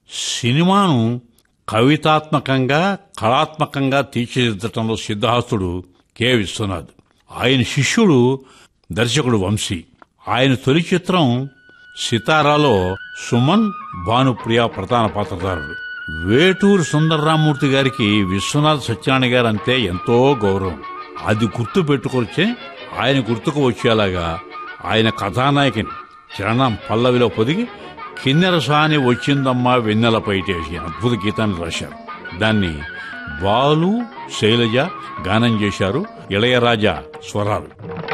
సినిమాను కవితాత్మకంగా కళాత్మకంగా తీర్చిదిద్దటంలో సిద్ధాస్తుడు కె విశ్వనాథ్ ఆయన శిష్యుడు దర్శకుడు వంశీ ఆయన తొలి చిత్రం సితారాలో సుమన్ భానుప్రియ ప్రధాన పాత్రధారులు వేటూరు సుందరరామూర్తి గారికి విశ్వనాథ్ సత్యనారాయణ గారు అంటే ఎంతో గౌరవం అది గుర్తు పెట్టుకొచ్చే ఆయన గుర్తుకు వచ్చేలాగా ఆయన కథానాయకుని చరణం పల్లవిలో పొదిగి కిన్నెర సాని వచ్చిందమ్మా వెన్నెల పైటేసి అద్భుత గీతాన్ని రాశారు దాన్ని బాలు శైలజ గానం చేశారు ఇళయరాజా స్వరాలు